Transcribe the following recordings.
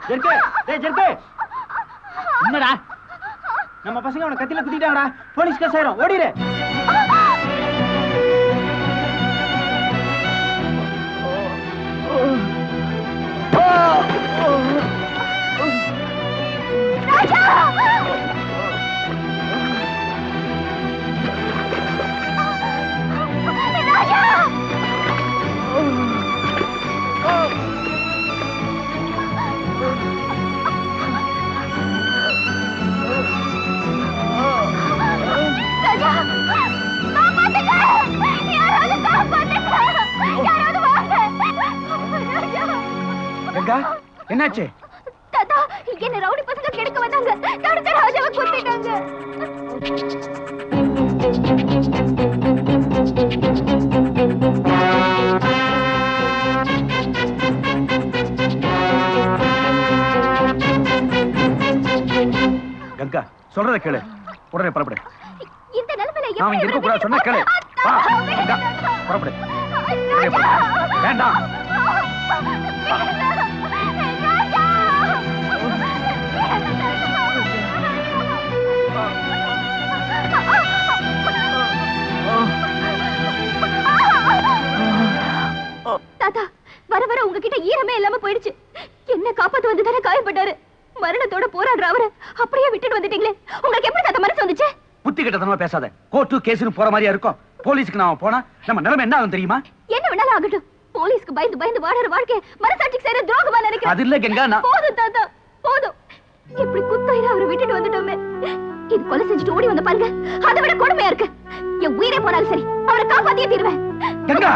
ஜெர்கே டேய் ஜெர்கே என்னடா நம்ம பசங்க அவனை கத்தில குத்திட்டாங்கடா போலீஸ் கேஸ் ஆயிரும் ஓடிடு ராஜா காப்பாத்துங்க யாராவது காப்பாத்துங்க யாராவது வாங்க ராஜா கங்கா என்னாச்சு தாத்தா என்ன ரவுடி பசங்க கெடுக்க வந்தாங்க தடுத்த ராஜாவை குத்திட்டாங்க கங்கா சொல்றத கேளு உடனே புறப்படு இந்த நிலைமையில நான் இங்க இருக்க கூடாது சொன்னா கேளு வா கங்கா புறப்படு உடனே புறப்படு. வேண்டாம் தாத்தா வர வர உங்ககிட்ட ஈரமே இல்லாம போயிடுச்சு என்ன காப்பாத்து வந்து தானே காயப்பட்டாரு மரணத்தோட போராடுற அவரை அப்படியே விட்டுட்டு வந்துட்டீங்களே உங்களுக்கு எப்படி தாத்தா மனசு வந்துச்சு புத்தி கிட்டத்தனமா பேசாத கோர்ட்டு கேஸ்னு போற மாதிரியா இருக்கும் போலீஸ்க்கு நாம போனா நம்ம நிலைமை என்ன ஆகும் தெரியுமா என்ன வேணாலும் ஆகட்டும் போலீஸ்க்கு பயந்து பயந்து வாடுற வாழ்க்கை மனசாட்சிக்கு செய்யற துரோகமா நினைக்கிறேன் அது இல்ல கங்கா நான் போதும் தாத்தா போதும் இப்படி குத்தாயிரம் அவரை விட்டுட்டு வந்துட்டோமே இது கொலை செஞ்சுட்டு ஓடி வந்த பாருங்க அதை விட கொடுமையா இருக்கு என் உயிரே போனாலும் சரி அவரை காப்பாத்தியே தீருவேன் Ganga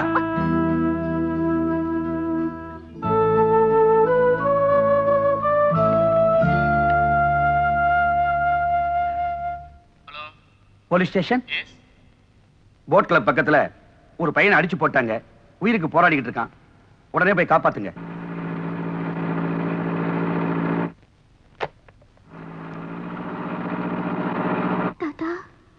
police station boat club பக்கத்துல ஒரு பையனை அடிச்சு போட்டாங்க உயிருக்கு போராடிக்கிட்டு இருக்கான் உடனே போய் காப்பாத்துங்க தாத்தா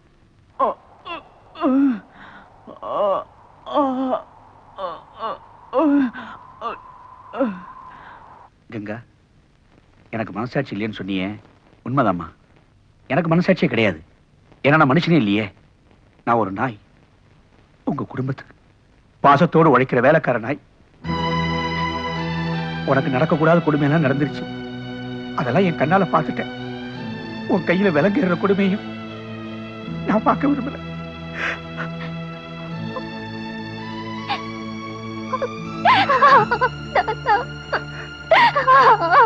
கங்கா எனக்கு மனசாட்சி இல்லைன்னு சொன்னியே உண்மைதாம்மா எனக்கு மனசாட்சியே கிடையாது ஏன்னா நான் மனுஷனே இல்லையே நான் ஒரு நாய் உங்க குடும்பத்துக்கு பாசத்தோடு உழைக்கிற வேலைக்கார நாய் உனக்கு நடக்கக்கூடாத கொடுமையெல்லாம் நடந்துருச்சு அதெல்லாம் என் கண்ணால பார்த்துட்டேன் உன் கையில விலங்குற கொடுமையும் நான் பார்க்க விரும்பல தாத்தா